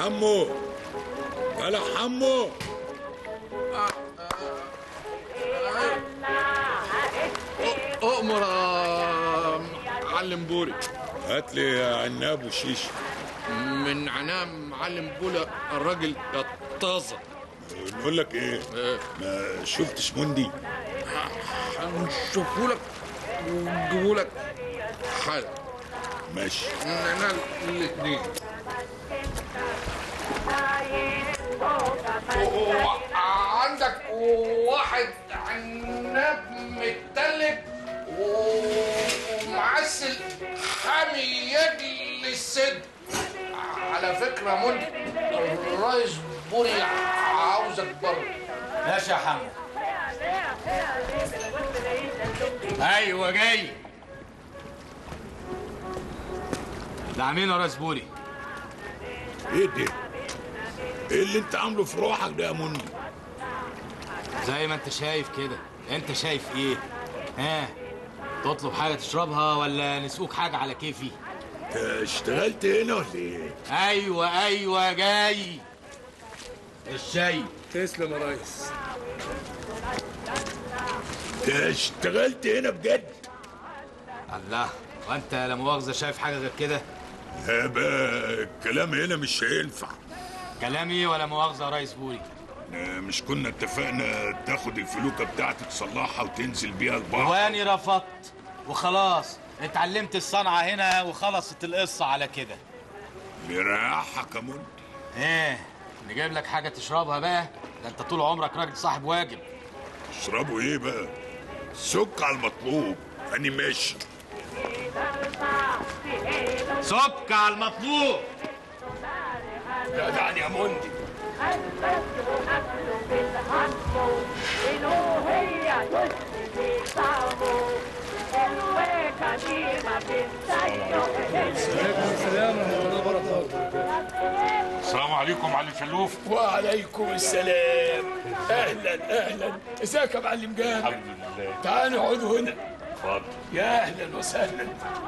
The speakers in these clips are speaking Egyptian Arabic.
حمو يلا حمو اؤمر يا معلم بوري هات لي عناب وشيش من عناء معلم بولا الراجل طازه نقول لك ايه ما شفتش مندي هنشوفه لك ونجيبه لك حالا ماشي انا الاثنين عندك واحد عناب متلج ومعسل حامي يجي للسد على فكرة منى الرئيس بوري عاوزك بره ماشي يا حمو ايوه جاي ده مين يا راس بوري ايه ده ايه اللي انت عامله في روحك ده يا مني زي ما انت شايف كده انت شايف ايه ها تطلب حاجه تشربها ولا نسقوك حاجه على كيفي انت اشتغلت هنا ولا ايه ايوه ايوه جاي الشاي تسلم يا ريس انت اشتغلت هنا بجد الله وانت لا مؤاخذه شايف حاجه غير كده لا بقى الكلام هنا مش هينفع كلامي ولا مؤاخذه يا ريس بوري اه، مش كنا اتفقنا تاخد الفلوكه بتاعتي تصلحها وتنزل بيها البحر واني رفضت وخلاص اتعلمت الصنعه هنا وخلصت القصه على كده يريحك يا مني ايه نجيب لك حاجه تشربها بقى ده انت طول عمرك راجل صاحب واجب تشربوا ايه بقى سك على المطلوب اني ماشي سك على المطلوب جدعني يا مندي السلام ورحمه الله وبركاته السلام عليكم معلم شلوف وعليكم السلام اهلا اهلا ازيك يا معلم جابر الحمد لله تعال نقعدوا هنا اتفضل يا اهلا وسهلا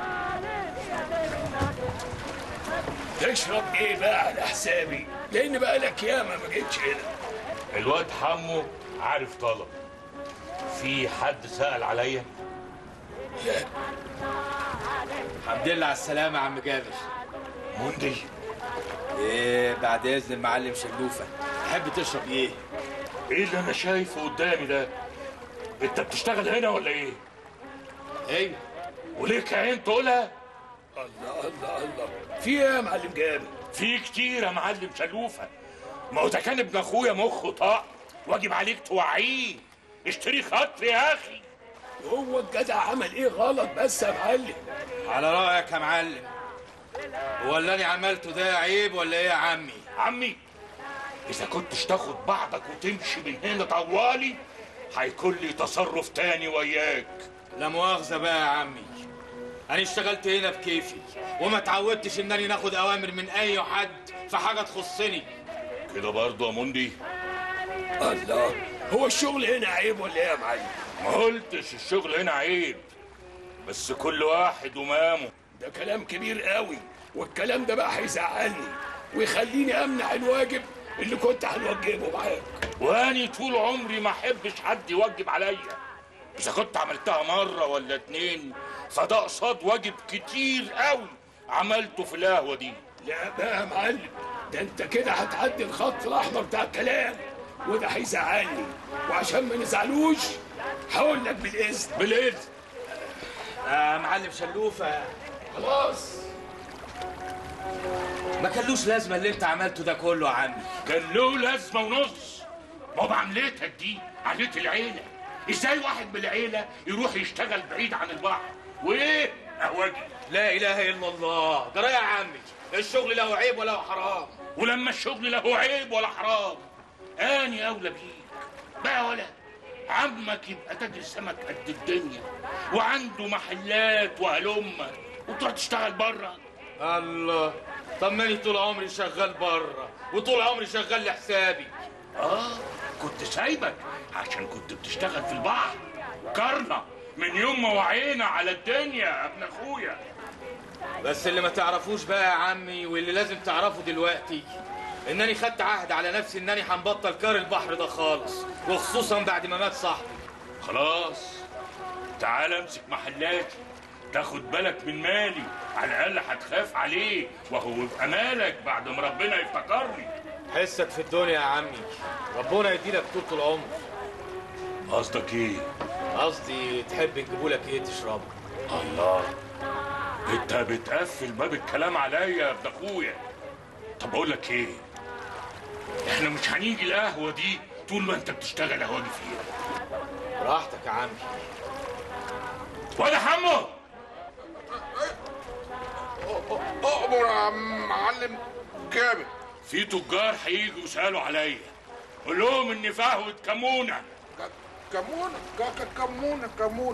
تشرب ايه بقى على حسابي لان بقالك ياما ما جيتش هنا الواد حمو عارف طلب في حد سأل عليا لا الحمد لله على السلامه يا عم جابر مندي ايه بعد اذن المعلم شلوفه تحب تشرب ايه ايه اللي انا شايفه قدامي ده انت بتشتغل هنا ولا ايه ايوه وليك عين تقولها الله الله الله في ايه يا معلم جابر في كتير يا معلم شلوفه ما هو ده كان ابن اخويا مخه طاق واجب عليك توعيه اشتري خط يا اخي هو الجدع عمل ايه غلط بس يا معلم على رايك يا معلم هو اللي انا عملته ده عيب ولا ايه يا عمي عمي اذا كنتش تاخد بعضك وتمشي من هنا طوالي هيكون لي تصرف تاني وياك لا مؤاخذه بقى يا عمي انا اشتغلت هنا بكيفي وما اتعودتش انني ناخد اوامر من اي حد في حاجه تخصني كده برضه يا موندي الله هو الشغل هنا عيب ولا ايه يا معلم ما قلتش الشغل هنا عيب بس كل واحد ومامه ده كلام كبير قوي والكلام ده بقى هيزعلني ويخليني امنع الواجب اللي كنت هنوجبه معاك واني طول عمري ما احبش حد يوجب عليا اذا كنت عملتها مره ولا اتنين فده قصاد واجب كتير قوي عملته في القهوه دي لا بقى يا معلم ده انت كده هتعدي الخط الاحمر بتاع الكلام وده هيزعلني وعشان ما نزعلوش هقول لك بالاذن بالاذن يا معلم شلوفه خلاص ما كانلوش لازمه اللي انت عملته ده كله يا عمي كان له لازمه ونص ما هو بعملتك دي عملت العيله ازاي واحد من العيله يروح يشتغل بعيد عن البحر وايه اهواجي لا اله الا الله جرى يا عمي الشغل له عيب ولا حرام ولما الشغل له عيب ولا حرام اني اولى بيك بقى ولا عمك يبقى تاجر سمك قد الدنيا وعنده محلات وهلمة وتروح تشتغل بره الله طب ماني طول عمري شغال بره وطول عمري شغال لحسابي اه كنت سايبك عشان كنت بتشتغل في البحر وكرنا من يوم ما وعينا على الدنيا يا ابن اخويا بس اللي ما تعرفوش بقى يا عمي واللي لازم تعرفه دلوقتي انني خدت عهد على نفسي انني هنبطل كار البحر ده خالص وخصوصا بعد ما مات صاحبي خلاص تعال امسك محلاتي تاخد بالك من مالي على الاقل هتخاف عليه وهو يبقى مالك بعد ما ربنا يفتكرني حسك في الدنيا يا عمي ربنا يديلك طول العمر قصدك ايه قصدي تحب نجيبولك ايه تشربه الله انت بتقفل باب الكلام عليا يا ابن اخويا طب اقول لك ايه احنا مش هنيجي القهوه دي طول ما انت بتشتغل اهواجي فيها براحتك يا عمي ولا حمو اؤمر يا معلم جامد في تجار هيجوا يسالوا عليا قول لهم اني فهوة كمونه ك- كمونة ك- ك- كمونة كمونة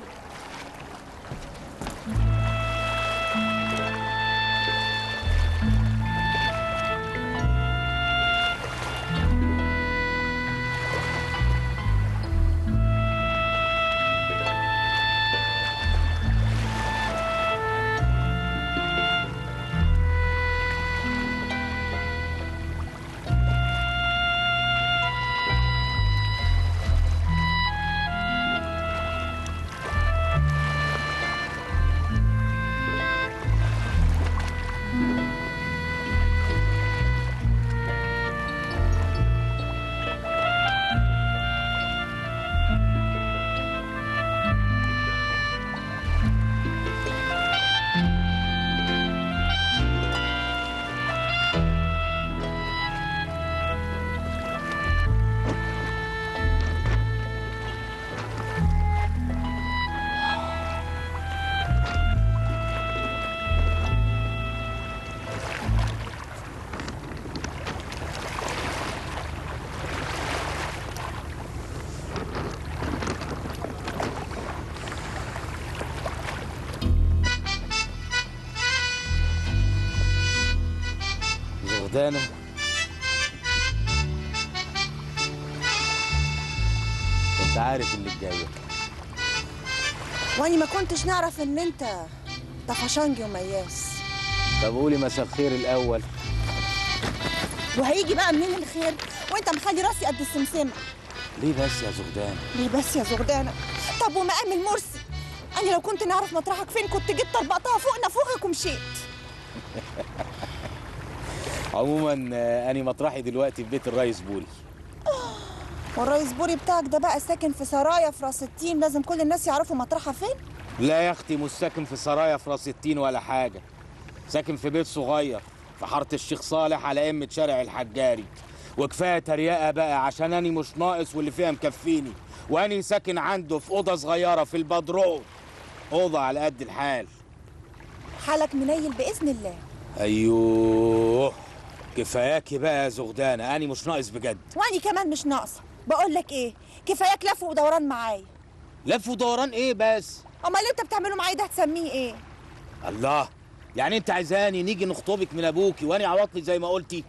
زغدانة كنت عارف اللي الجاية واني ما كنتش نعرف ان انت طفشانجي ومياس طب قولي مساء الخير الأول وهيجي بقى منين الخير وانت مخلي راسي قد السمسمه ليه بس يا زغدانة ليه بس يا زغدانه طب ومقام المرسي انا لو كنت نعرف مطرحك فين كنت جيت طربقتها فوق نافوخك ومشيت عموما آه، أنا مطرحي دلوقتي في بيت الريس بوري والرئيس بوري بتاعك ده بقى ساكن في سرايا في راس التين لازم كل الناس يعرفوا مطرحها فين لا يا أختي مش ساكن في سرايا في راس التين ولا حاجة ساكن في بيت صغير في حارة الشيخ صالح على قمة شارع الحجاري وكفاية تريقة بقى عشان أني مش ناقص واللي فيها مكفيني وأني ساكن عنده في أوضة صغيرة في البدرون أوضة على قد الحال حالك منيل باذن الله أيوه كفاياكي بقى يا زغدانة أني مش ناقص بجد واني كمان مش ناقصه بقول لك ايه كفاياك لف ودوران معايا لف ودوران إيه بس امال اللي انت بتعمله معايا ده هتسميه ايه الله يعني انت عايزاني نيجي نخطبك من ابوكي واني عوضلي زي ما قلتي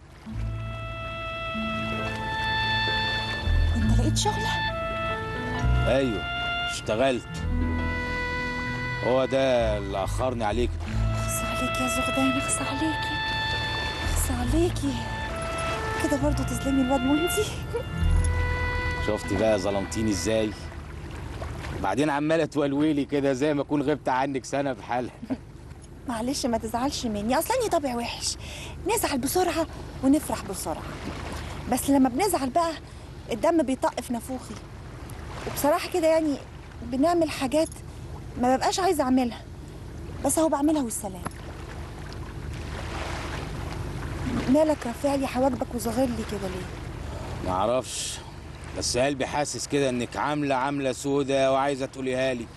انت لقيت شغله ايوه اشتغلت هو ده اللي اخرني عليك اخص عليكي يا زغدان اخص عليكي اخص عليكي كده برضو تظلمي الواد مندي شفتي بقى ظلمتيني ازاي بعدين عماله تولولي كده زي ما اكون غبت عنك سنه بحالها معلش ما تزعلش مني اصلا اني طبع وحش نزعل بسرعه ونفرح بسرعه بس لما بنزعل بقى الدم بيطق في نافوخي وبصراحه كده يعني بنعمل حاجات ما ببقاش عايزه اعملها بس اهو بعملها والسلام مالك رافع لي حواجبك وصغير لي كده ليه ما اعرفش بس قلبي حاسس كده انك عامله عامله سودة وعايزه تقوليها لي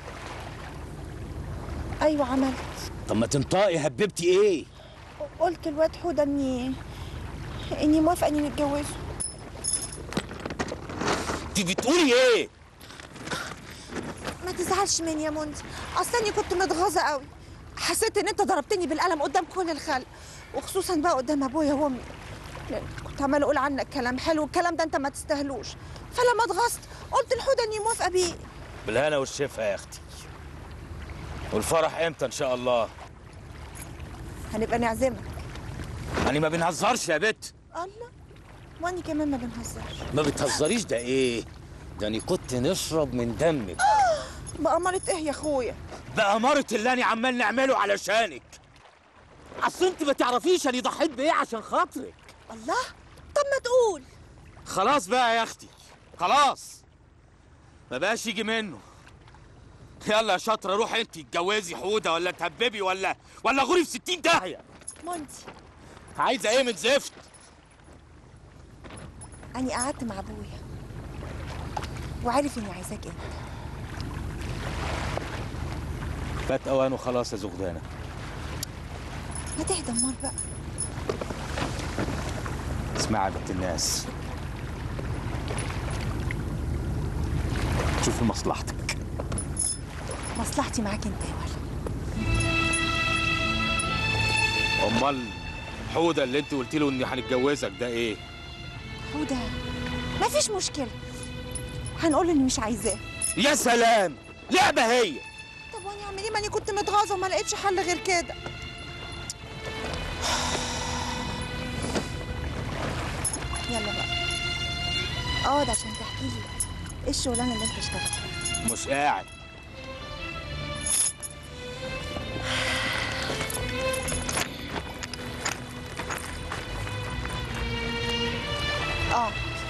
ايوه عملت طب ما تنطقي هببتي ايه قلت الواد حوده اني اني موافقه اني نتجوزه انت بتقولي ايه ما تزعلش مني يا منذ اصلا اني كنت متغاظه قوي حسيت ان انت ضربتني بالقلم قدام كل الخلق وخصوصا بقى قدام ابويا وامي لأن كنت عماله اقول عنك كلام حلو والكلام ده انت ما تستاهلوش فلما اتغصت قلت لحوده اني موافقه بيه بالهنا والشفا يا اختي والفرح امتى ان شاء الله هنبقى نعزمك يعني ما بنهزرش يا بت الله واني كمان ما بنهزرش ما بتهزريش ده ايه ده انا كنت نشرب من دمك بأمارة ايه يا اخويا بأمارة اللي انا عمال نعمله علشانك اصل انت ما تعرفيش انا ضحيت بايه عشان خاطرك الله طب ما تقول خلاص بقى يا اختي خلاص ما بقاش يجي منه يلا يا شاطرة روحي انت اتجوزي حودة ولا تهببي ولا ولا غوري في ستين داهية مونتي عايزة ايه من زفت اني قعدت مع ابويا وعارف اني عايزاك انت فات اوانه خلاص يا زغدانة ما تهدى امال بقى اسمعي يا بنت الناس شوفي مصلحتك مصلحتي معاك انت يا ولد امال حودة اللي انت قلت له اني هنتجوزك ده ايه حودة ما فيش مشكلة هنقول اني مش عايزاه يا سلام لعبة هي طب وانا اعمل ايه ماني كنت متغاظة وما لقيتش حل غير كده يلا بقى اقعد عشان تحكي لي ايه الشغلانة اللي انت اشتغلتها مش قاعد اه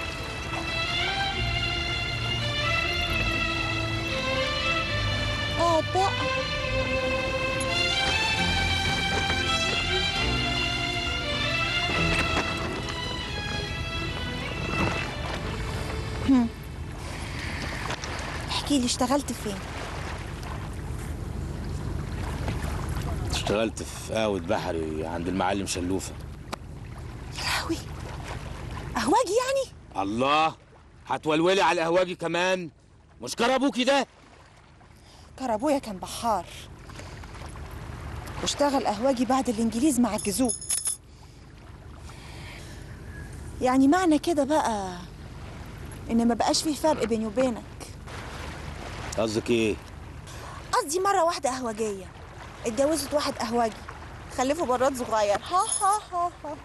اقعد بقى هم. احكي لي اشتغلت فين اشتغلت في قهوة بحري عند المعلم شلوفة يا لهوي اهواجي يعني الله هتولولي على القهواجي كمان مش كار ابوكي ده كان ابويا كان بحار واشتغل قهواجي بعد الانجليز ما عجزوه يعني معنى كده بقى ان ما بقاش فيه فرق بيني وبينك قصدك ايه قصدي مره واحده قهوجيه اتجوزت واحد قهوجي خلفوا براد صغير ها ها ها ها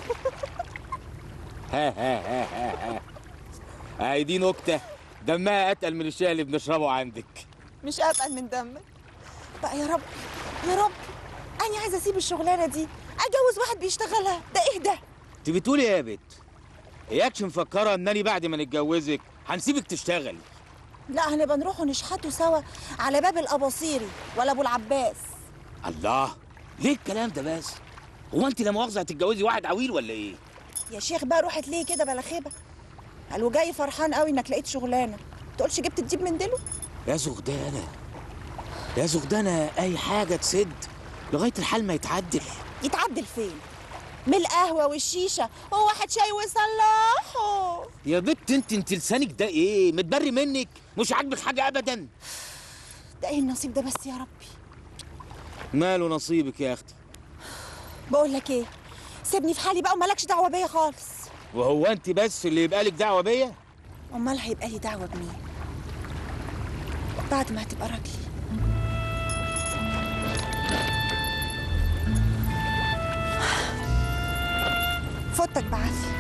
ها ها ها ها ها ها هاي دي نكتة دمها اتقل من الشاي اللي بنشربه عندك مش اتقل من دمك بقى يا رب يا رب انا عايزه اسيب الشغلانه دي اتجوز واحد بيشتغلها ده ايه ده انت بتقولي ايه يا بت اياكش مفكرة انني بعد ما نتجوزك هنسيبك تشتغلي لا هنبقى نروح نشحتوا سوا على باب الاباصيري ولا ابو العباس الله ليه الكلام ده بس هو انت لا مؤاخذة هتتجوزي واحد عويل ولا ايه يا شيخ بقى روحت ليه كده بلا خيبه قالوا جاي فرحان قوي انك لقيت شغلانه تقولش جبت تجيب من دلو يا زغدانة يا زغدانة اي حاجة تسد لغاية الحال ما يتعدل يتعدل فين من القهوه والشيشه هو واحد شاي وصلاحه يا بت انت انت لسانك ده ايه متبري منك مش عاجبك حاجة ابدا ده ايه النصيب ده بس يا ربي ماله نصيبك يا اختي بقول لك ايه سيبني في حالي بقى ومالكش دعوه بيا خالص وهو انت بس اللي يبقى لك دعوة بيا امال هيبقى لي دعوه بمين بعد ما هتبقى راجلي فوتك بعافيه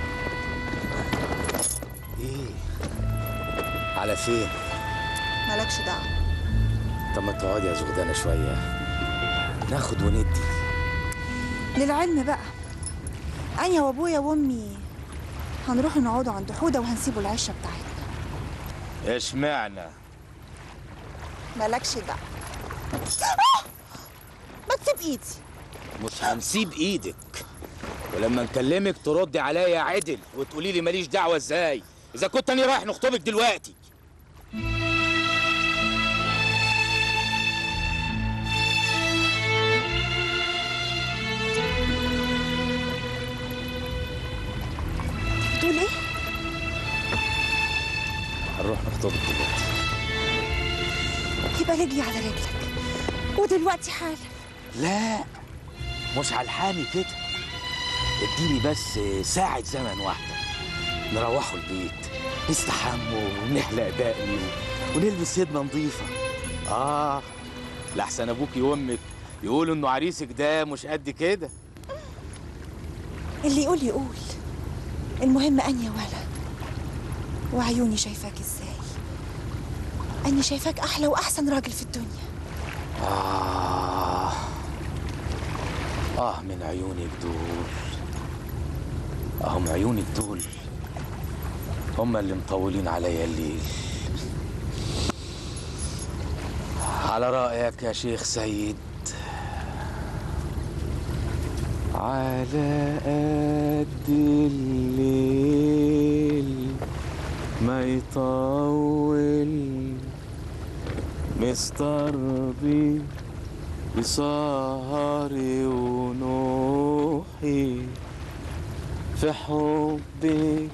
ايه على فين مالكش دعوه طب ما تقعدي يا زغدانة شوية ناخد وندي للعلم بقى انا وابويا وامي هنروح نقعدوا عند حوده وهنسيبوا العشه بتاعتنا اشمعنى مالكش دعوه آه! ما تسيب ايدي مش هنسيب ايدك ولما نكلمك تردي عليا عدل وتقولي لي ماليش دعوة ازاي اذا كنت انا رايح نخطبك دلوقتي بتقول ايه هنروح نخطبك دلوقتي يبقى رجلي على رجلك ودلوقتي حالا لا مش على الحامي كده اديني بس ساعة زمن واحدة نروحوا البيت نستحموا ونحلق دقني ونلبس هدمة نظيفة آه لحسن أبوكي وأمك يقولوا إنه عريسك ده مش قد كده اللي يقول يقول المهم أني يا ولا وعيوني شايفاك ازاي أني شايفاك أحلى وأحسن راجل في الدنيا آه آه من عيونك دول أهم عيونك دول هم اللي مطولين عليا الليل على رأيك يا شيخ سيد على قد الليل ما يطول مسترضي بسهري ونوحي في حبك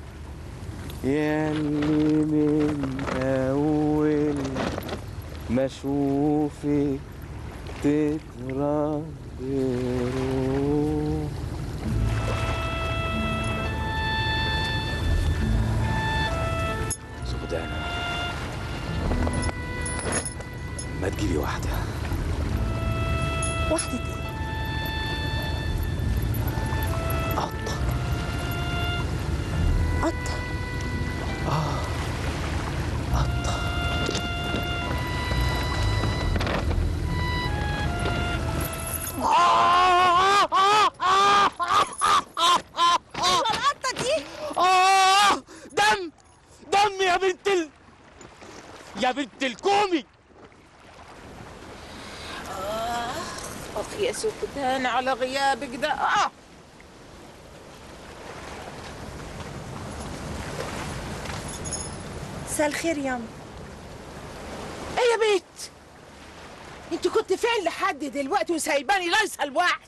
ياللي من أول ما أشوفك تترد روح سودانة ما تجيبي واحدة واحدة ايه قطة قطة قطة ايوه القطة دي آه دم دم يا بنت ال... يا بنت الكومي اخ يا سكتان على غيابك ده اه مساء الخير ياما ايه يا بيت انت كنت فين لحد دلوقتي وسايباني لايصه الوقت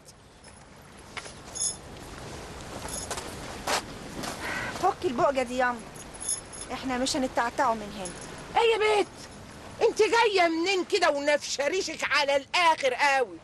فكي البقجة دي ياما احنا مش هنتعتعوا من هنا ايه يا بيت انت جايه منين كده ونفشه ريشك على الاخر قوي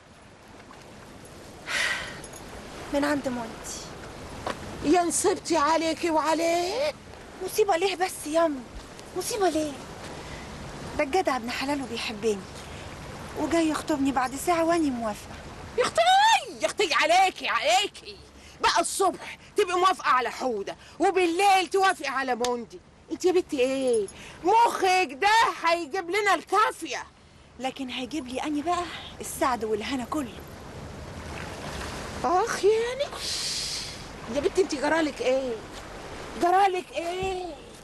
من عند مونتي يا نصبتي عليكي وعليه مصيبة ليه بس ياما مصيبة ليه ده الجدع ابن حلال وبيحبني وجاي يخطبني بعد ساعة واني موافقة يا اختي يا اختي عليكي عليكي بقى الصبح تبقي موافقه على حوده وبالليل توافقي على موندي انت يا بنتي ايه مخك ده هيجيب لنا الكافيه لكن هيجيب لي اني بقى السعد والهنا كله اخ يعني يا بنتي انت جرالك ايه جرالك ايه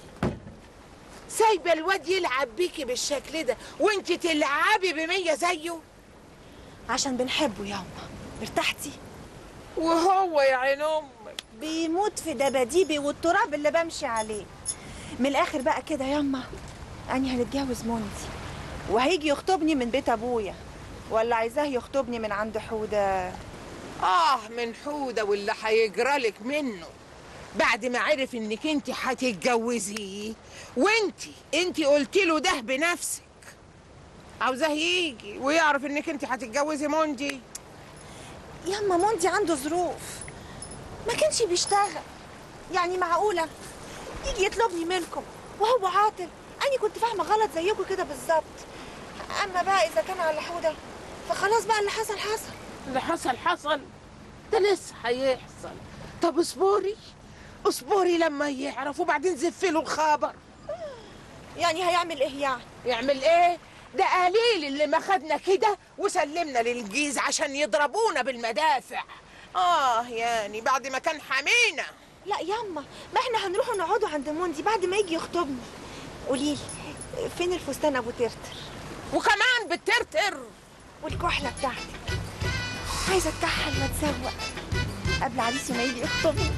سايبه الواد يلعب بيكي بالشكل ده وانت تلعبي بمية زيه عشان بنحبه ياما ارتحتي وهو يا عين امك بيموت في دباديبي والتراب اللي بمشي عليه من الاخر بقى كده ياما اني هنتجوز موندي وهيجي يخطبني من بيت ابويا ولا عايزاه يخطبني من عند حوده اه من حوده واللي هيجرالك منه بعد ما عرف انك انت هتتجوزيه وانت انت قلت له ده بنفسك عاوزاه يجي ويعرف انك انت هتتجوزي موندي ياما موندي عنده ظروف ما كانش بيشتغل يعني معقولة يجي يطلبني منكم وهو عاطل أنا كنت فاهمة غلط زيكم كده بالظبط أما بقى إذا كان على حودة فخلاص بقى اللي حصل حصل اللي حصل حصل ده لسه هيحصل طب اصبري اصبري لما يعرف وبعدين زفله الخبر يعني هيعمل إيه يعني يعمل ايه ده قليل اللي ما خدنا كده وسلمنا للجيز عشان يضربونا بالمدافع اه يعني بعد ما كان حمينا لا ياما ما احنا هنروح نقعدوا عند موندي بعد ما يجي يخطبني قوليلي فين الفستان أبو ترتر وكمان بالترتر والكحلة بتاعتك عايزة اتكحل واتسوق قبل عريسي ما يجي يخطبني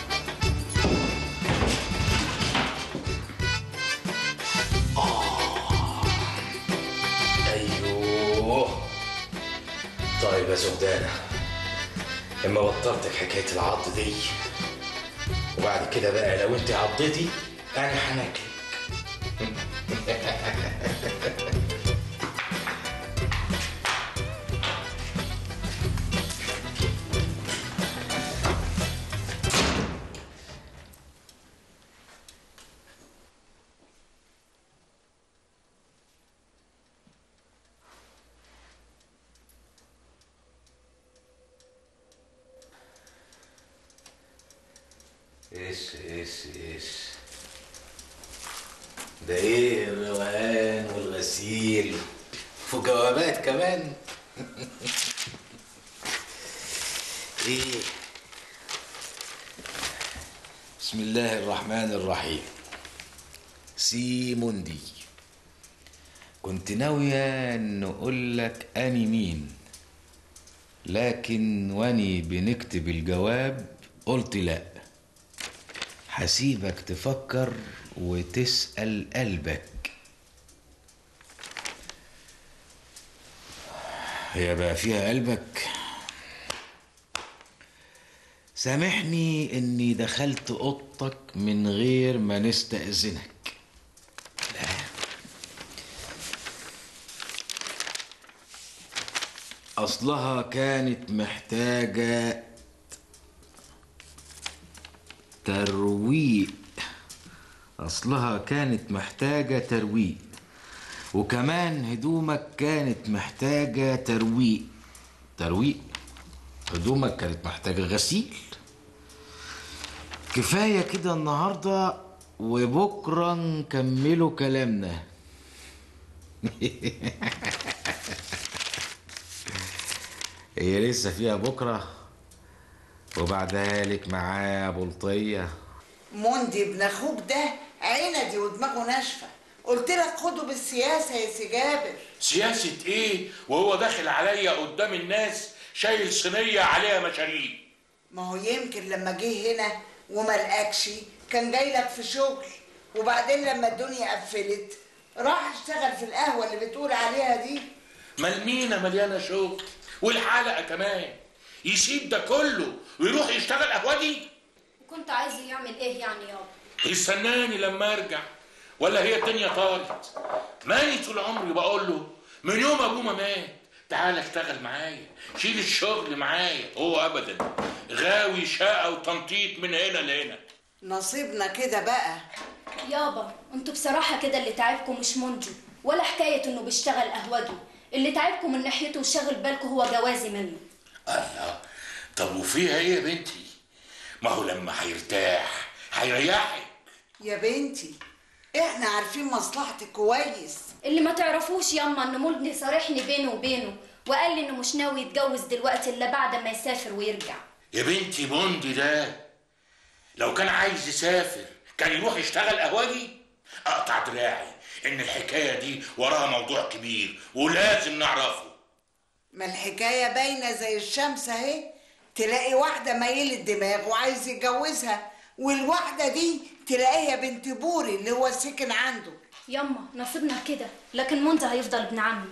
ايوه طيب يا زهدانة اما وترتك حكاية العض دي وبعد كده بقى لو انت عضتي انا هناكلك ايش ايش ايش ده ايه الروقان والغسيل وجوابات كمان ايه بسم الله الرحمن الرحيم سيموندي كنت ناوية نقول لك أني مين لكن واني بنكتب الجواب قلت لا هسيبك تفكر وتسأل قلبك هي بقى فيها قلبك سامحني اني دخلت اوضتك من غير ما نستأذنك لا اصلها كانت محتاجة ترويق اصلها كانت محتاجة ترويق وكمان هدومك كانت محتاجة ترويق ترويق هدومك كانت محتاجة غسيل كفاية كده النهاردة وبكرة نكملوا كلامنا هي لسه فيها بكرة وبعدها لك معاه بلطية موندي ابن اخوك ده عندي ودماغه ناشفه قلت لك خده بالسياسه يا سي جابر سياسة ايه وهو داخل عليا قدام الناس شايل صينية عليها مشاريب ما هو يمكن لما جه هنا وما لقاكش كان جاي لك في شغل وبعدين لما الدنيا قفلت راح اشتغل في القهوه اللي بتقول عليها دي ملمينة مليانة شغل والحلقة كمان يسيب ده كله ويروح يشتغل قهوجي كنت عايز يعمل ايه يعني يابا يستناني لما ارجع ولا هي الدنيا طارت ماني طول عمري بقول له من يوم ابوه ما مات تعال اشتغل معايا شيل الشغل معايا هو ابدا غاوي شقه وتنطيط من هنا لهنا نصيبنا كده بقى يابا انتوا بصراحة كده اللي تعبكم مش منجو ولا حكاية انه بيشتغل قهوجي اللي تعبكم من ناحيته وشاغل بالكم هو جوازي منه الله طب وفيها ايه يا بنتي ما هو لما هيرتاح هيريحك يا بنتي احنا عارفين مصلحتك كويس اللي ما تعرفوش ياما ان مولدني صارحني بينه وبينه وقال لي انه مش ناوي يتجوز دلوقتي الا بعد ما يسافر ويرجع يا بنتي بوندي ده لو كان عايز يسافر كان يروح يشتغل قهوجي اقطع دراعي ان الحكايه دي وراها موضوع كبير ولازم نعرفه ما الحكايه باينه زي الشمس اهي تلاقي واحده ميلة دماغ وعايز يتجوزها والواحده دي تلاقيها بنت بوري اللي هو سكن عنده ياما نصيبنا كده لكن منزه هيفضل ابن عمي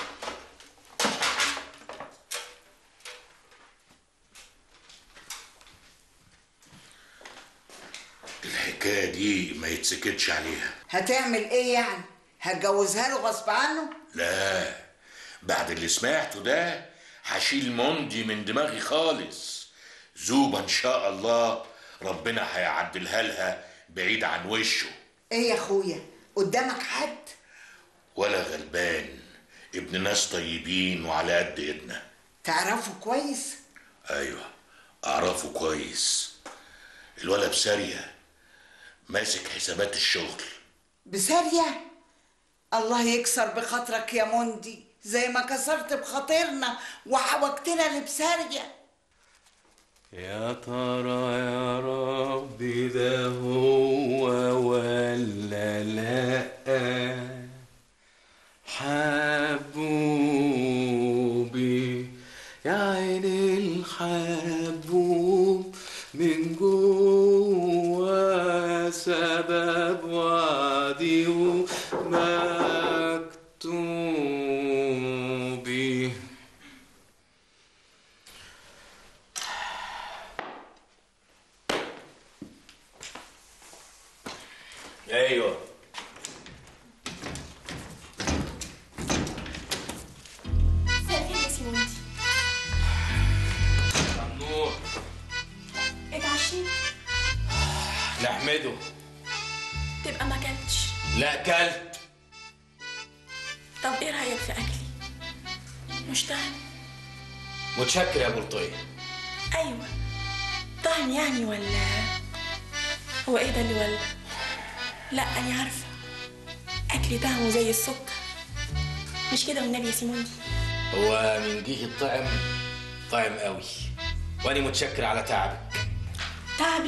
الحكايه دي ما يتسكتش عليها هتعمل ايه يعني هتجوزها له غصب عنه لا بعد اللي سمعته ده هشيل موندي من دماغي خالص زوبة ان شاء الله ربنا هيعدلها لها بعيد عن وشه ايه يا اخويا قدامك حد ولا غلبان ابن ناس طيبين وعلى قد ايدنا تعرفه كويس ايوه اعرفه كويس الولد بسارية ماسك حسابات الشغل بسارية الله يكسر بخاطرك يا موندي زي ما كسرت بخاطرنا وحوجتنا لبسارية يا ترى يا ربي ده هو ولا لا حبوبي يا عين الحبوب من جوا سبب وعدي ومكتوبي ايوه سافر يا سموندي ممنوع اتعشيت نحمده تبقى ما كلتش لا كلت طب ايه رايك في اكلي مش طعم متشكر يا بلطية ايوه طعم يعني ولا هو ايه ده اللي ولع لا انا عارفه اكل طعمه زي السكر مش كده والنبي يا سيموني هو من جه الطعم طعم قوي وأنا متشكر على تعبك تعبي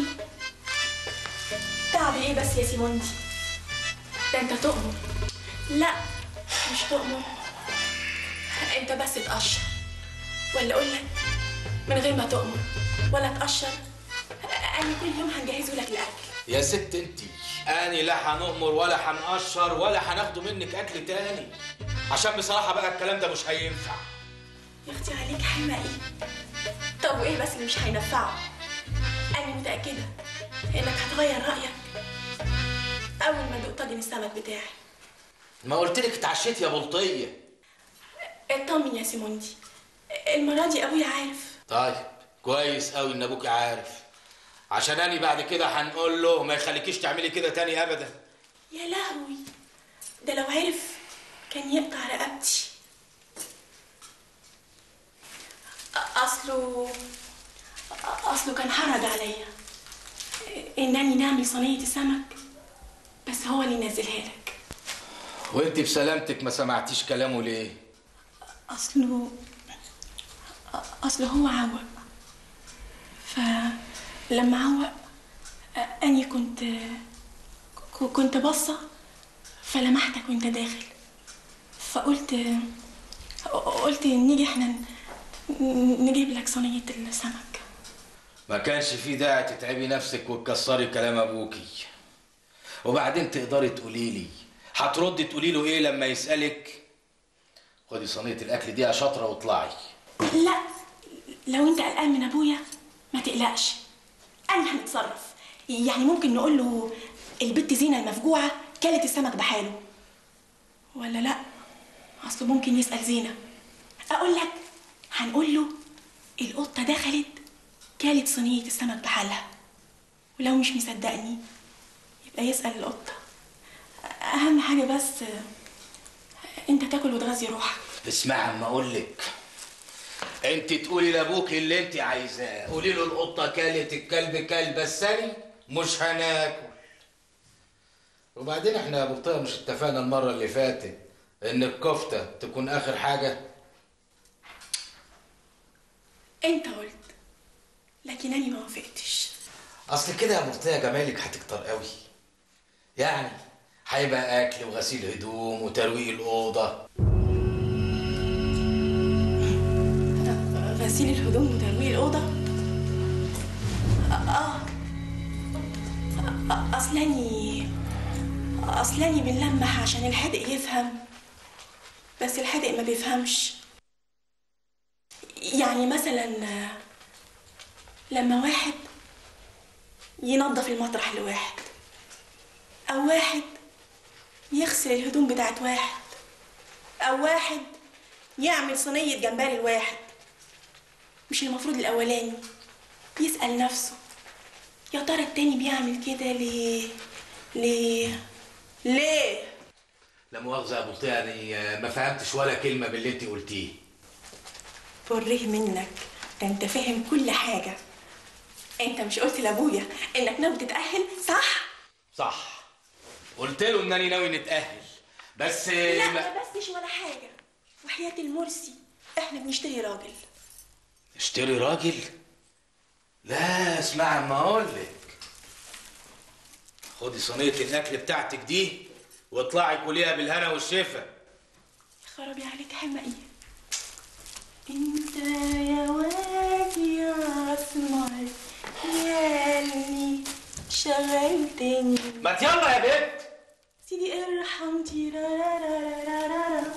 تعبي ايه بس يا سيموني ده انت تؤمر لا مش تؤمر انت بس تقشر ولا اقول لك من غير ما تؤمر ولا تقشر انا كل يوم هنجهزه لك الاكل يا ست انت اني لا هنؤمر ولا هنقشر ولا هناخده منك اكل تاني عشان بصراحه بقى الكلام ده مش هينفع يا اختي عليك حماقي طب وايه بس اللي مش هينفعه انا متاكده انك هتغير رايك اول ما ادوق طاجن السمك بتاعي ما قلت لك اتعشيت يا بلطيه اطمن يا سيموندي المره دي ابويا عارف طيب كويس قوي ان ابوك عارف عشان اني بعد كده هنقول له ما يخليكيش تعملي كده تاني ابدا يا لهوي ده لو عرف كان يقطع رقبتي أ- اصله اصله كان حرج عليا انني نعمل صينيه السمك بس هو اللي نزلها لك وانت بسلامتك ما سمعتيش كلامه ليه اصله اصله هو عوق فلما عوق اني كنت ك- كنت باصه فلمحتك وانت داخل فقلت قلت نيجي احنا ن- نجيب لك صينيه السمك ما كانش في داعي تتعبي نفسك وتكسري كلام ابوكي وبعدين تقدري تقولي لي هتردي تقولي له ايه لما يسالك خدي صينيه الاكل دي يا شاطره واطلعي لا لو انت قلقان من ابويا ما تقلقش انا هنتصرف يعني ممكن نقول له البت زينه المفجوعه كلت السمك بحاله ولا لا اصله ممكن يسال زينه اقول لك هنقول له القطه دخلت كلت صينيه السمك بحالها ولو مش مصدقني يبقى يسال القطه اهم حاجه بس انت تاكل وتغذي روحك اسمعي اما اقول لك انت تقولي لابوك اللي انت عايزاه قولي له القطه كلت الكلب كلب بس أنا مش هناكل وبعدين احنا يا ابو طه مش اتفقنا المره اللي فاتت ان الكفته تكون اخر حاجه انت قلت لكن انا ما وافقتش اصل كده يا ابو طه جمالك هتكتر قوي يعني هيبقى اكل وغسيل هدوم وترويق الاوضه غسيل الهدوم وترويق الأوضة آه آه. أصلاني أصلاني بنلمح عشان الحدق يفهم بس الحدق ما بيفهمش يعني مثلا لما واحد ينظف المطرح لواحد أو واحد يغسل الهدوم بتاعت واحد أو واحد يعمل صينية جمبري لواحد مش المفروض الأولاني يسأل نفسه يا ترى التاني بيعمل كده ليه؟ ليه؟ ليه؟ لا مؤاخذه يا ابو طه يعني ما فهمتش ولا كلمه باللي انت قلتيه فريه منك ده انت فاهم كل حاجة انت مش قلت لابويا انك ناوي تتأهل صح؟ صح قلت له انني ناوي نتاهل بس لا ما- ما بسش ولا حاجة وحياة المرسي احنا بنشتري راجل اشتري راجل لا اسمع اما اقول لك خدي صينيه الاكل بتاعتك دي واطلعي كليها بالهنا والشفا خرابي عليك حمقي انت يا واد يا اسمر يا اللي شغلتني ما يلا يا بنت سيدي ارحم تيرارارارارارا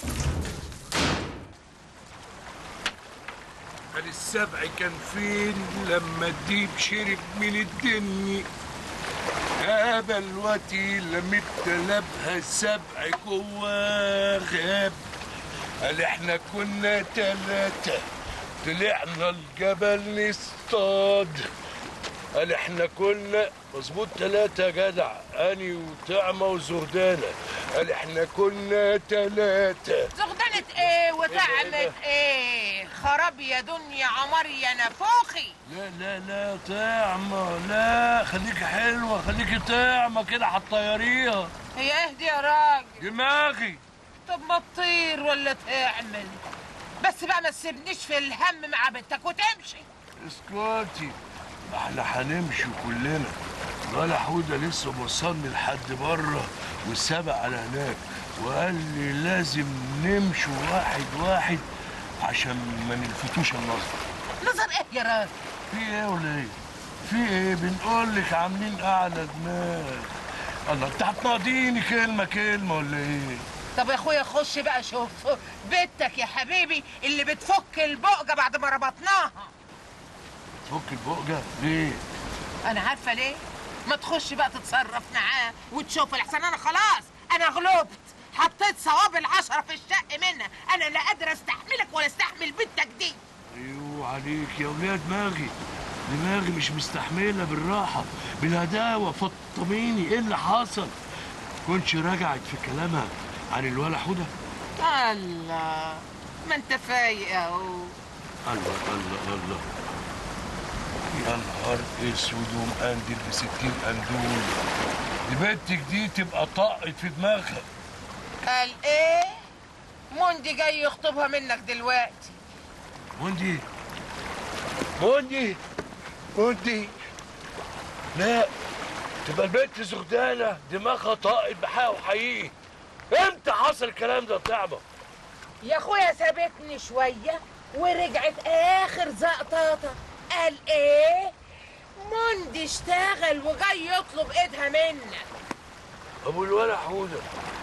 قال السبع كان فين لما الديب شرب من الدني هذا الوتي لم ابتلبها السبع جواه غاب قال احنا كنا تلاتة طلعنا الجبل نصطاد قال احنا كنا مظبوط ثلاثة يا جدع أني وطعمة وزردانة قال احنا كنا ثلاثة زغدنة ايه وطعمة ايه خراب يا دنيا عمر يا نفوخي لا لا لا طعمة لا خليكي حلوة خليكي طعمة كده هتطيريها هي اهدي يا راجل دماغي طب ما تطير ولا تعمل بس بقى ما تسيبنيش في الهم مع بنتك وتمشي اسكتي ما احنا هنمشي كلنا ولا حودة لسه موصلني لحد بره والسابق على هناك وقال لي لازم نمشي واحد واحد عشان ما نلفتوش النظر نظر ايه يا راجل في ايه ولا ايه؟ في ايه؟ بنقول لك عاملين اعلى دماغ الله انت هتناضيني كلمه كلمه ولا ايه؟ طب يا اخويا خش بقى شوف بنتك يا حبيبي اللي بتفك البقجه بعد ما ربطناها فك البقجه ليه؟ انا عارفه ليه ما تخش بقى تتصرف معاه وتشوف الاحسن انا خلاص انا غلبت حطيت صواب العشرة في الشق منها انا لا قادره استحملك ولا استحمل بنتك دي ايوه عليك يا ولاد دماغي دماغي مش مستحمله بالراحه بالهداوه فطميني ايه اللي حصل؟ كنتش رجعت في كلامها عن الولا حوده؟ الله ما انت فايق اهو الله الله الله يا نهار اسود ومقندل بستين قندول دي بنتك دي تبقى طقت في دماغها قال ايه موندي جاي يخطبها منك دلوقتي موندي موندي موندي لا تبقى البنت زغدانة دماغها طاقت بحقها وحقيقي امتى حصل الكلام ده يا طعمة؟ يا اخويا سابتني شويه ورجعت اخر زقطاطه قال ايه موندي اشتغل وجاي يطلب ايدها منك ابو الولا حودة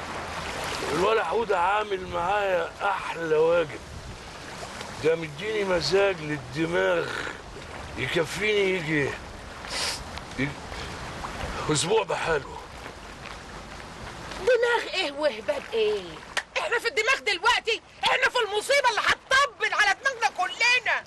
الولا حودة عامل معايا احلى واجب ده مديني مزاج للدماغ يكفيني يجي يجي اسبوع بحاله دماغ ايه وهباب ايه احنا في الدماغ دلوقتي احنا في المصيبه اللي هتطبل على دماغنا كلنا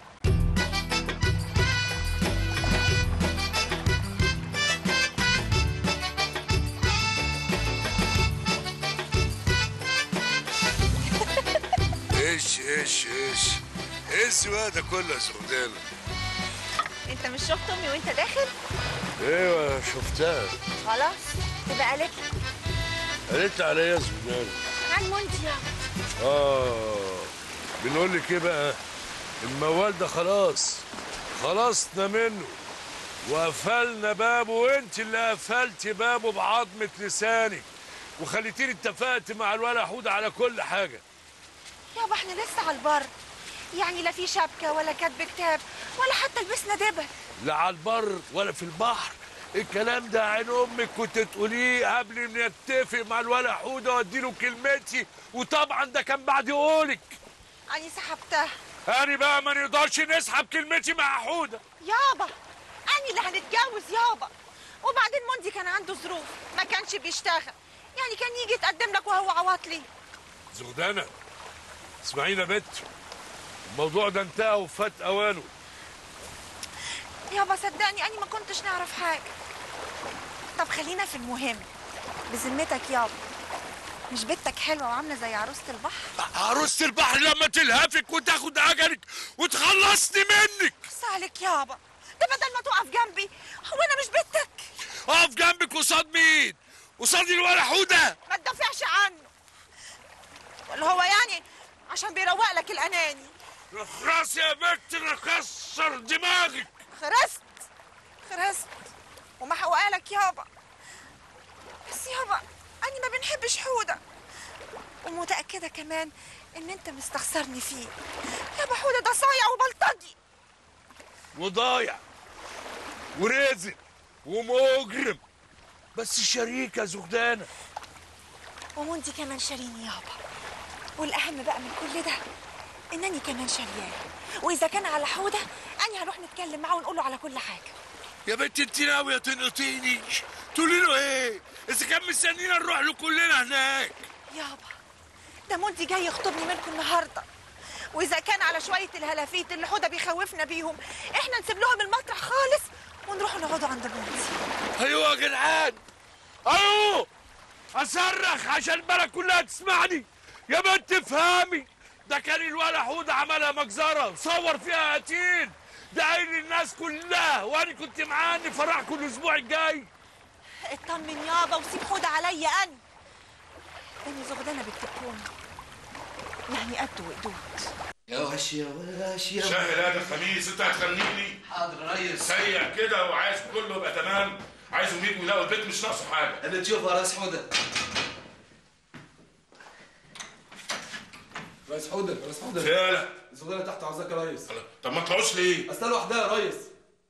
ايش ايش ايش ايه السواد ده كله يا سودانة انت مش شفت امي وانت داخل ايوه شفتها خلاص تبقى قالت لك قالت لي عليا سودانة عن مونتي يا اه بنقول لك ايه بقى الموال ده خلاص خلصنا منه وقفلنا بابه وانت اللي قفلتي بابه بعظمة لسانك وخليتيني اتفقت مع الولا حودة على كل حاجة يابا احنا لسه على البر يعني لا في شبكه ولا كاتب كتاب ولا حتى لبسنا دبل لا على البر ولا في البحر الكلام ده عين امك كنت تقوليه قبل ما نتفق مع الولا حودة واديله كلمتي وطبعا ده كان بعد قولك اني سحبتها انا بقى ما نقدرش نسحب كلمتي مع حودة يابا اني اللي هنتجوز يابا وبعدين موندي كان عنده ظروف ما كانش بيشتغل يعني كان يجي يتقدم لك وهو عواطلي زغدانة اسمعينا يا بنت الموضوع ده انتهى وفات اوانه يابا صدقني اني ما كنتش نعرف حاجه طب خلينا في المهم بذمتك يابا مش بنتك حلوه وعامله زي عروسه البحر عروسة البحر لما تلهفك وتاخد اجلك وتخلصني منك بس عليك يابا ده بدل ما تقف جنبي هو انا مش بنتك اقف جنبك قصاد مين قصاد الولا حودة ما تدافعش عنه ولا هو يعني عشان بيروق لك الاناني رخاص يا بنت نكسر دماغك خرست خرست وما حوقالك يابا بس يابا اني ما بنحبش حودة ومتأكدة كمان ان انت مستخسرني فيه يابا حودة ده صايع وبلطجي وضايع ورزق ومجرم بس شريكة زغدانة ومنتي كمان شاريني يابا والاهم بقى من كل ده انني كمان شارياه واذا كان على حودة اني هروح نتكلم معاه ونقول له على كل حاجة يا بنت انت ناوية تنقطيني تقولي له ايه اذا كان مستنينا نروح له كلنا هناك يابا ده مونتي جاي يخطبني منكم النهارده واذا كان على شويه الهلافيت اللي حوده بيخوفنا بيهم احنا نسيب لهم المطرح خالص ونروح نقعدوا عند بنتي ايوه يا جدعان ايوه اصرخ عشان البلد كلها تسمعني يا بنت افهمي ده كان الولا حوده عملها مجزره وصور فيها قتيل ده قايل للناس كلها وانا كنت معاه اني فرحكم الاسبوع الجاي اطمن يابا وسيب حوده عليا انا اني زغدانه بالتكون يعني قد وقدود يا وحش يا وحش يا شاهد هذا الخميس انت هتخنقني حاضر يا ريس سيع كده وعايز كله يبقى تمام عايزهم يجوا يلاقوا البيت مش ناقصه حاجه اللي تشوفه يا ريس حوده ريس حوده ريس حوده فعلا الزغاله تحت عاوزاك يا ريس طب ما طلعوش ليه؟ اصل لوحدها يا ريس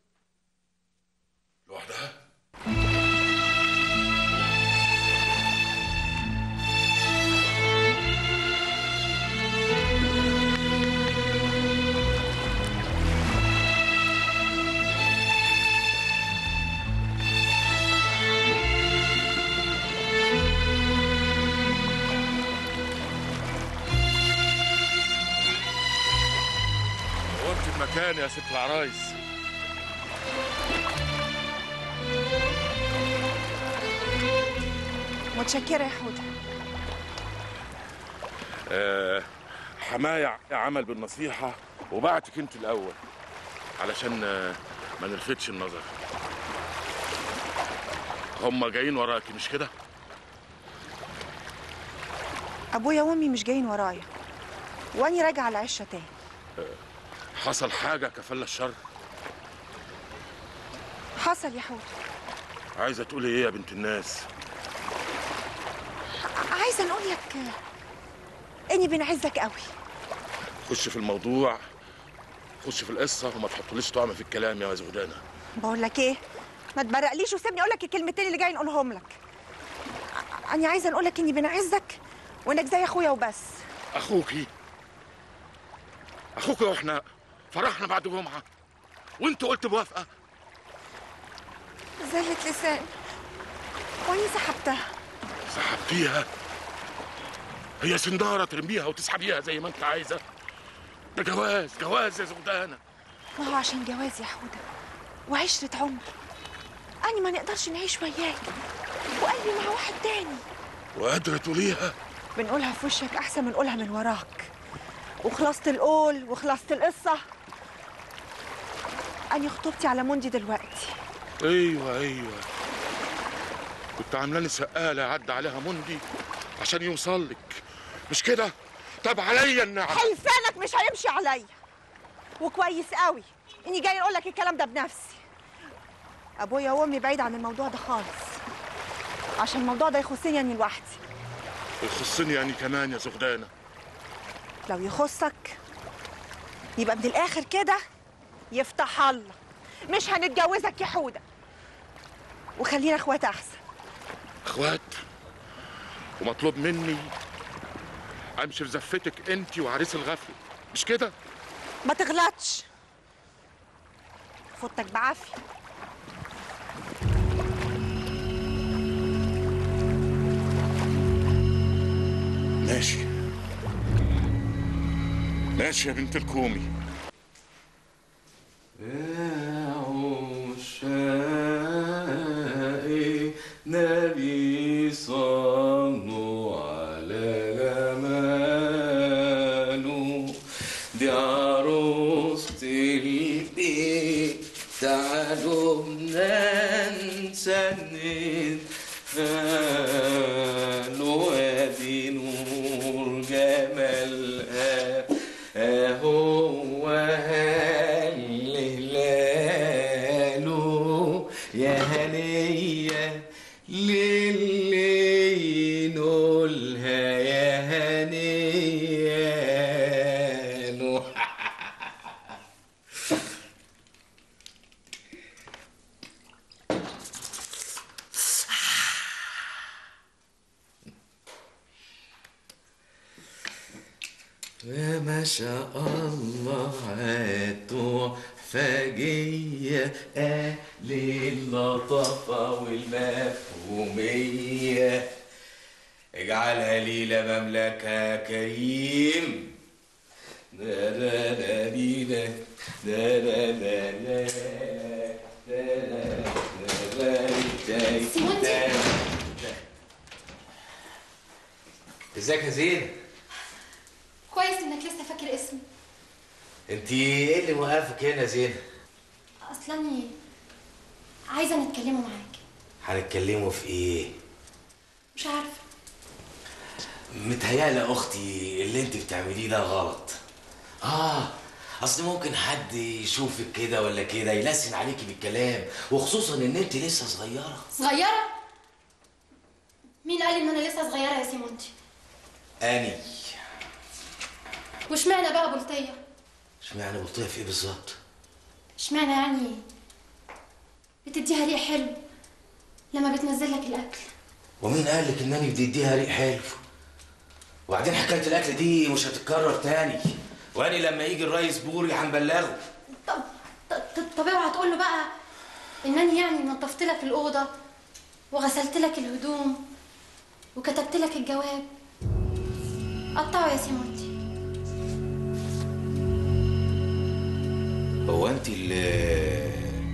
لوحدها نورت المكان يا ست العرايس متشكره يا حوده آه حماية عمل بالنصيحة وبعتك انت الأول علشان آه، ما نلفتش النظر هم جايين وراكي مش كده؟ ابويا وامي مش جايين ورايا واني راجعه على عشه تاني حصل حاجة كفل الشر حصل يا حوده عايزة تقولي ايه يا بنت الناس؟ عايزه نقول لك اني بنعزك قوي خش في الموضوع خش في القصة وما تحطليش طعم في الكلام يا زغدانة بقول لك ايه ما تبرقليش وسيبني اقول لك الكلمتين اللي جاي نقولهم لك انا عايزه نقول لك اني بنعزك وانك زي اخويا وبس أخوكي أخوكي واحنا فرحنا بعد جمعة وانت قلت موافقة زلة لسان واني سحبتها سحبتيها هي سندارة ترميها وتسحبيها زي ما انت عايزة ده جواز جواز يا زغدانة ما هو عشان جواز يا حوده وعشرة عمر أنا ما نقدرش نعيش وياك وقلبي مع واحد تاني وقادرة تقوليها بنقولها في وشك أحسن من نقولها من وراك وخلاصة القول وخلاصة القصة أنا خطوبتي على موندي دلوقتي ايوه ايوه كنت عاملاني سقالة عدى عليها مندي عشان يوصل لك مش كده طب عليا النعم حلفانك مش هيمشي عليا وكويس قوي اني جاي اقول لك الكلام ده بنفسي ابويا وامي بعيد عن الموضوع ده خالص عشان الموضوع ده يخصني اني لوحدي يخصني يعني كمان يا زغدانة لو يخصك يبقى من الاخر كده يفتح الله مش هنتجوزك يا حوده وخلينا اخوات احسن اخوات ومطلوب مني امشي في زفتك انت وعريس الغفل مش كده ما تغلطش فوتك بعافيه ماشي ماشي يا بنت الكومي عشاقي نبي صلوا على جماله دي عروسة البيت تعالوا نسند قالوا ادي نور جمالها هو هلاله يا هنية للي نقولها يا هنية له وما شاء الله تحفة جية أهل اللطافة والمفهومية اجعلها ليلة مملكة كريم دا دا دا دي دا دا دا دا دا دا سيمونتي ازيك يا زين كويس انك لسه فاكر اسمي انت ايه اللي موقفك هنا يا زين اصلاني عايزه نتكلموا معاك هنتكلموا في ايه مش عارفه متهيألي اختي اللي انت بتعمليه ده غلط اه اصل ممكن حد يشوفك كده ولا كده يلسن عليكي بالكلام وخصوصا ان انت لسه صغيره صغيره مين قال ان انا لسه صغيره يا سيمونتي اني واشمعنى بقى بلطيه اشمعنى بلطيه في ايه بالظبط اشمعنى يعني بتديها ريق حلو لما بتنزل لك الاكل ومين قال لك انني بدي اديها ريق حلو وبعدين حكايه الاكل دي مش هتتكرر تاني واني لما يجي الريس بوري هنبلغه طب طب, طب اوعى تقول له بقى انني يعني نظفت لك الاوضه وغسلت لك الهدوم وكتبت لك الجواب قطعه يا سيمونتي هو انت اللي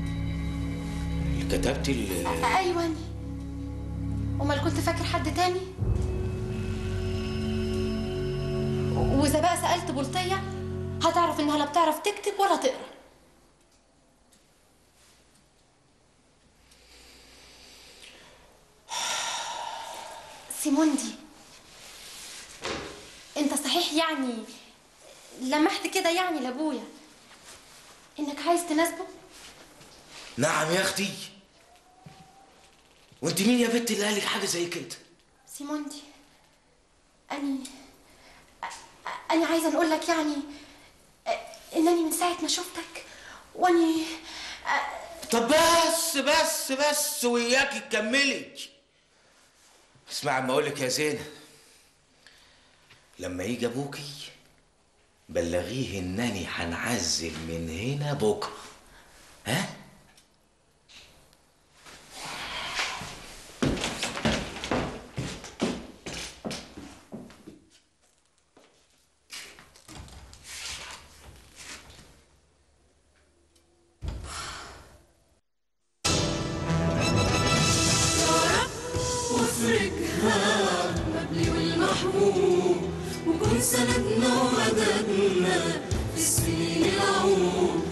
اللي كتبتي ال- ايوه أني. امال كنت فاكر حد تاني واذا بقى سالت بلطيه هتعرف انها لا بتعرف تكتب ولا تقرا سيموندي انت صحيح يعني لمحت كده يعني لابويا انك عايز تناسبه نعم يا اختي وانت مين يا بنت اللي قالك حاجه زي كده سيموندي أني أ- أنا عايزة أقول لك يعني أ- إنني من ساعة ما شفتك وأني طب بس بس بس وياكي تكملي اسمع اما اقول لك يا زينه لما يجي ابوكي بلغيه انني هنعزل من هنا بكره ها وافرجها قبلي والمحبوب وكن سندنا ومددنا في سنين العمر